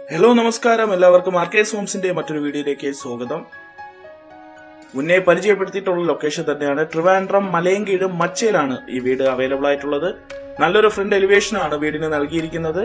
hello നമസ്കാരം എല്ലാവർക്കും ആർക്കേസ് ഹോംസിന്റെ മറ്റൊരു വീഡിയോയിലേക്ക് സ്വാഗതം മുന്നേ പരിചയപ്പെടുത്തിയിട്ടുള്ള ലൊക്കേഷൻ തന്നെയാണ് ട്രിവാൻഡ്രം മലയങ്കീട് മച്ചയിലാണ് ഈ വീട് അവൈലബിൾ ആയിട്ടുള്ളത് നല്ലൊരു ഫ്രണ്ട് എലിവേഷൻ ആണ് വീടിന് നൽകിയിരിക്കുന്നത്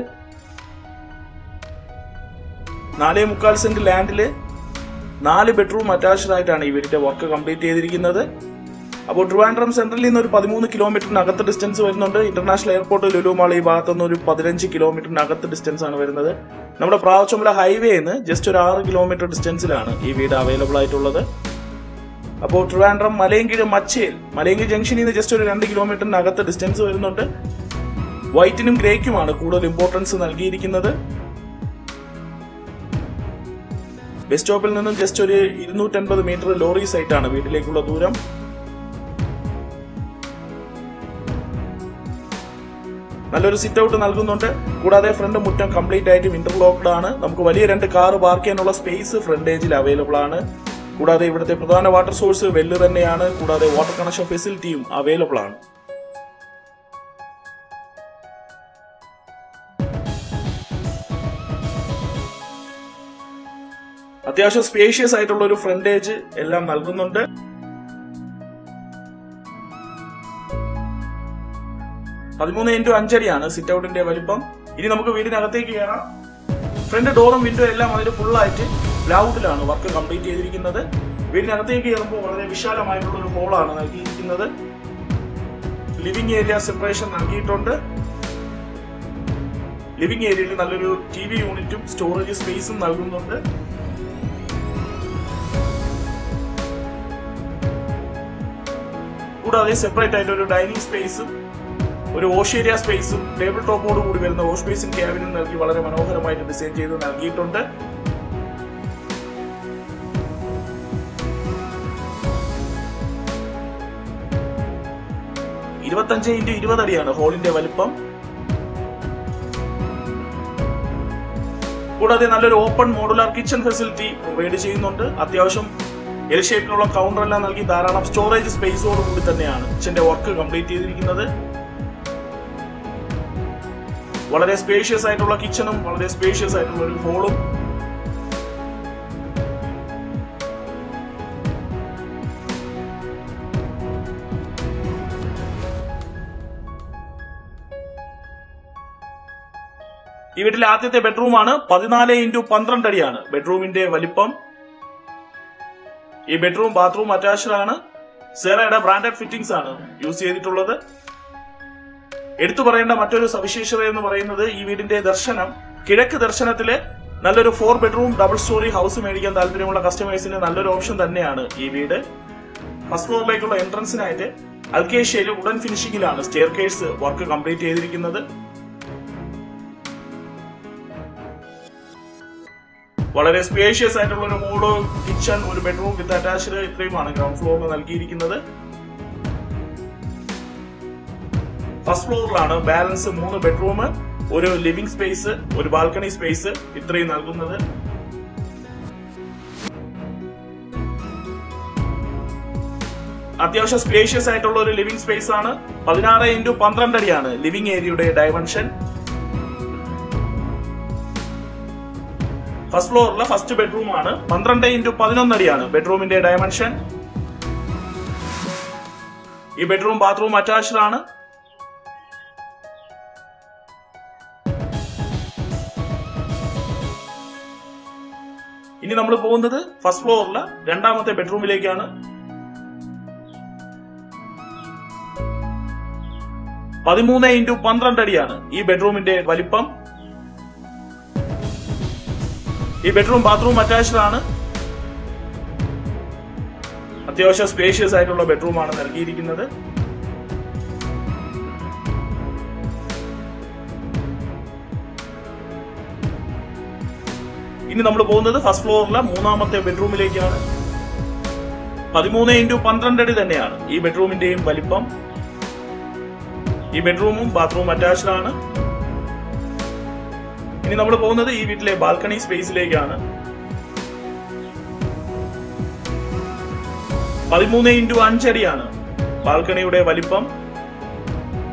നാലേ മുക്കാൽ സെന്റ് ലാൻഡില് നാല് ബെഡ്റൂം അറ്റാച്ച്ഡ് ആയിട്ടാണ് ഈ വീടിന്റെ വർക്ക് കംപ്ലീറ്റ് ചെയ്തിരിക്കുന്നത് അപ്പോൾ ട്രിവാൻഡ്രം സെൻട്രലിൽ നിന്ന് ഒരു പതിമൂന്ന് കിലോമീറ്ററിനകത്ത് ഡിസ്റ്റൻസ് വരുന്നുണ്ട് ഇന്റർനാഷണൽ എയർപോർട്ട് ലുലു മാൾ ഈ ഭാഗത്തു നിന്ന് ഒരു പതിനഞ്ച് കിലോമീറ്ററിനകത്ത് ഡിസ്റ്റൻസ് ആണ് വരുന്നത് നമ്മുടെ പ്രാവച്ചമ്പല ഹൈവേയിൽ നിന്ന് ജസ്റ്റ് ഒരു ആറ് കിലോമീറ്റർ ഡിസ്റ്റൻസിലാണ് ഈ വീട് അവൈലബിൾ ആയിട്ടുള്ളത് അപ്പോൾ ട്രിവാൻഡ്രം മലയങ്കിഴ് മച്ചയിൽ മലയങ്കിഴ് ജംഗ്ഷനിൽ നിന്ന് ജസ്റ്റ് ഒരു രണ്ട് കിലോമീറ്ററിനകത്ത് ഡിസ്റ്റൻസ് വരുന്നുണ്ട് വൈറ്റിനും ഗ്രേക്കുമാണ് കൂടുതൽ ഇമ്പോർട്ടൻസ് നൽകിയിരിക്കുന്നത് ബസ് സ്റ്റോപ്പിൽ നിന്നും ജസ്റ്റ് ഒരു ഇരുന്നൂറ്റൻപത് മീറ്റർ ലോറി സൈറ്റാണ് വീട്ടിലേക്കുള്ള ദൂരം നല്ലൊരു സിറ്റ് ഔട്ട് നൽകുന്നുണ്ട് കൂടാതെ ഫ്രണ്ട് മുറ്റം കംപ്ലീറ്റ് ആയിട്ടും ഇന്റർലോക്ക്ഡ് ആണ് നമുക്ക് വലിയ രണ്ട് കാർ പാർക്ക് ചെയ്യാനുള്ള സ്പേസ് ഫ്രണ്ടേജിൽ അവൈലബിൾ ആണ് കൂടാതെ ഇവിടുത്തെ പ്രധാന വാട്ടർ സോഴ്സ് വെല്ല് തന്നെയാണ് കൂടാതെ വാട്ടർ കണക്ഷൻ ഫെസിലിറ്റിയും അവൈലബിൾ ആണ് അത്യാവശ്യം സ്പേഷ്യസ് ആയിട്ടുള്ള ഒരു ഫ്രണ്ടേജ് എല്ലാം നൽകുന്നുണ്ട് പതിമൂന്ന് ഇൻറ്റു അഞ്ചടിയാണ് സിറ്റ് ഔട്ടിന്റെ വലിപ്പം ഇനി നമുക്ക് വീടിനകത്തേക്ക് കയറാം ഫ്രണ്ട് ഡോറും വിൻഡോ എല്ലാം അതിൽ ഫുള്ളായിട്ട് ഗ്രൗണ്ടിലാണ് വർക്ക് കംപ്ലീറ്റ് ചെയ്തിരിക്കുന്നത് വീടിനകത്തേക്ക് കയറുമ്പോൾ വളരെ വിശാലമായിട്ടുള്ള ഒരു ഹോളാണ് നൽകിയിരിക്കുന്നത് ലിവിംഗ് ഏരിയ സെപ്പറേഷൻ നൽകിയിട്ടുണ്ട് ലിവിംഗ് ഏരിയയിൽ നല്ലൊരു ടി വി യൂണിറ്റും സ്റ്റോറേജ് സ്പേസും നൽകുന്നുണ്ട് കൂടാതെ സെപ്പറേറ്റ് ആയിട്ട് ഒരു ഡൈനിങ് സ്പേസും ഒരു വാഷ് ഏരിയ സ്പേസും ടേബിൾ ടോപ്പോട് കൂടി വരുന്ന വാഷ് ബേസിൻ ക്യാബിനും നൽകി വളരെ മനോഹരമായിട്ട് ഡിസൈൻ ചെയ്ത് നൽകിയിട്ടുണ്ട് ഇരുപത്തഞ്ച് ഇൻറ്റു ഇരുപത് അടിയാണ് ഹോളിന്റെ വലിപ്പം കൂടാതെ നല്ലൊരു open modular kitchen facility provide ചെയ്യുന്നുണ്ട് അത്യാവശ്യം എൽ ഷേപ്പിലുള്ള കൗണ്ടർ എല്ലാം നൽകി ധാരാളം സ്റ്റോറേജ് സ്പേസോട് കൂടി തന്നെയാണ് കിച്ചന്റെ വർക്ക് കംപ്ലീറ്റ് ചെയ്തിരിക്കുന്നത് വളരെ സ്പേഷ്യസ് ആയിട്ടുള്ള കിച്ചണും വളരെ സ്പേഷ്യസ് ആയിട്ടുള്ള ഒരു ഹോളും ഈ വീട്ടിലെ ആദ്യത്തെ ബെഡ്റൂമാണ് പതിനാല് ഇൻറ്റു പന്ത്രണ്ട് അടിയാണ് ബെഡ്റൂമിന്റെ വലിപ്പം ഈ ബെഡ്റൂം ബാത്റൂം അറ്റാച്ച്ഡ് ആണ് സെറയുടെ ബ്രാൻഡഡ് ഫിറ്റിംഗ്സ് ആണ് യൂസ് ചെയ്തിട്ടുള്ളത് എടുത്തു പറയേണ്ട മറ്റൊരു സവിശേഷത എന്ന് പറയുന്നത് ഈ വീടിന്റെ ദർശനം കിഴക്ക് ദർശനത്തില് നല്ലൊരു four bedroom double storey house മേടിക്കാൻ താല്പര്യമുള്ള കസ്റ്റമേഴ്സിന് നല്ലൊരു ഓപ്ഷൻ തന്നെയാണ് ഈ വീട് ഫസ്റ്റ് ഫ്ലോറിലേക്കുള്ള എൻട്രൻസിനായിട്ട് അൽക്കേഷ്യയിൽ ഉടൻ ഫിനിഷിംഗിലാണ് സ്റ്റെയർ കേസ് വർക്ക് കംപ്ലീറ്റ് ചെയ്തിരിക്കുന്നത് വളരെ സ്പേഷ്യസ് ആയിട്ടുള്ള ഒരു മോഡോ കിച്ചൺ ഒരു ബെഡ്റൂം വിത്ത് അറ്റാച്ച്ഡ് ഇത്രയുമാണ് ഗ്രൗണ്ട് ഫ്ലോറിൽ നൽകിയിരിക്കുന്നത് ഫസ്റ്റ് ഫ്ലോറിലാണ് ബാലൻസ് മൂന്ന് ബെഡ്റൂം ഒരു ലിവിംഗ് സ്പേസ് ഒരു ബാൽക്കണി സ്പേസ് ഇത്രയും നൽകുന്നത് അത്യാവശ്യം സ്പേഷ്യസ് ആയിട്ടുള്ള ഒരു ലിവിംഗ് സ്പേസ് ആണ് പതിനാറ് ഇൻറ്റു പന്ത്രണ്ട് അടിയാണ് ലിവിംഗ് ഏരിയയുടെ ഡയമെൻഷൻ ഫസ്റ്റ് ഫ്ലോറിലെ ഫസ്റ്റ് ബെഡ്റൂം ആണ് പന്ത്രണ്ട് ഇൻറ്റു പതിനൊന്ന് അടിയാണ് ബെഡ്റൂമിന്റെ ഡയമെൻഷൻ ഈ ബെഡ്റൂം ബാത്റൂം അറ്റാച്ച്ഡ് ആണ് ഇനി നമ്മൾ പോകുന്നത് ഫസ്റ്റ് ഫ്ലോറിലെ രണ്ടാമത്തെ ബെഡ്റൂമിലേക്കാണ് പതിമൂന്ന് ഇൻറ്റു പന്ത്രണ്ട് അടിയാണ് ഈ ബെഡ്റൂമിന്റെ വലിപ്പം ഈ ബെഡ്റൂം ബാത്റൂം അറ്റാച്ച്ഡ് ആണ് അത്യാവശ്യം സ്പേഷ്യസ് ആയിട്ടുള്ള ബെഡ്റൂമാണ് നൽകിയിരിക്കുന്നത് ഇനി നമ്മൾ പോകുന്നത് ഫസ്റ്റ് ഫ്ലോറിലെ മൂന്നാമത്തെ ബെഡ്റൂമിലേക്കാണ് പതിമൂന്ന് ഇൻറ്റു പന്ത്രണ്ട് അടി തന്നെയാണ് ഈ ബെഡ്റൂമിന്റെയും വലിപ്പം ഈ ബെഡ്റൂമും ബാത്റൂം അറ്റാച്ച്ഡ് ആണ് ഇനി നമ്മൾ പോകുന്നത് ഈ വീട്ടിലെ ബാൽക്കണി സ്പേസിലേക്കാണ് പതിമൂന്ന് ഇൻറ്റു അഞ്ചടിയാണ് ബാൽക്കണിയുടെ വലിപ്പം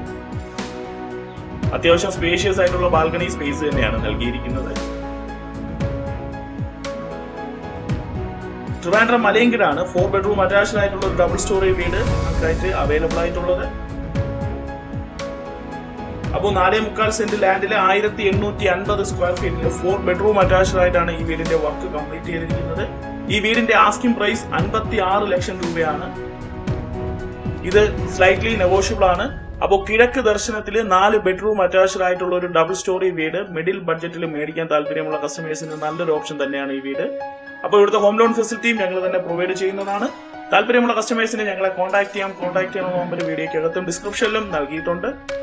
അത്യാവശ്യം സ്പേഷ്യസ് ആയിട്ടുള്ള ബാൽക്കണി സ്പേസ് തന്നെയാണ് നൽകിയിരിക്കുന്നത് ട്രിവാൻഡ്രം മലയങ്കിടാണ് ഫോർ ബെഡ്റൂം അറ്റാച്ച്ഡ് ആയിട്ടുള്ള ഒരു ഡബിൾ സ്റ്റോറി വീട് നമുക്കായിട്ട് അവൈലബിൾ ആയിട്ടുള്ളത് അപ്പോൾ നാലേ മുക്കാൽ സെന്റ് ലാൻഡിൽ ആയിരത്തി എണ്ണൂറ്റി അൻപത് സ്ക്വയർ ഫീറ്റിൽ ഫോർ ബെഡ്റൂം അറ്റാച്ച്ഡ് ആയിട്ടാണ് ഈ വീടിന്റെ വർക്ക് കംപ്ലീറ്റ് ചെയ്തിരിക്കുന്നത് ഈ വീടിന്റെ ആസ്കിംഗ് പ്രൈസ് അൻപത്തി ആറ് ലക്ഷം രൂപയാണ് ഇത് സ്ലൈറ്റ്ലി നെഗോഷ്യബിൾ ആണ് അപ്പോൾ കിഴക്ക് ദർശനത്തിൽ നാല് ബെഡ്റൂം അറ്റാച്ച്ഡ് ആയിട്ടുള്ള ഒരു ഡബിൾ സ്റ്റോറി വീട് മിഡിൽ ബഡ്ജറ്റിൽ മേടിക്കാൻ താല്പര്യമുള്ള കസ്റ്റമേഴ്സിന് നല്ലൊരു ഓപ്ഷൻ തന്നെയാണ് ഈ വീട് അപ്പോൾ ഇവിടുത്തെ ഹോം ലോൺ ഫെസിലിറ്റിയും ഞങ്ങൾ തന്നെ പ്രൊവൈഡ് ചെയ്യുന്നതാണ് താല്പര്യമുള്ള കസ്റ്റമേഴ്സിനെ ഞങ്ങളെ കോൺടാക്ട് ചെയ്യാം കോൺടാക്ട് ചെയ്യണമെന്ന് നമ്പർ വീഡിയോയ്ക്ക് അകത്തും ഡിസ്ക്രിപ്ഷനിലും നൽകിയിട്ടുണ്ട്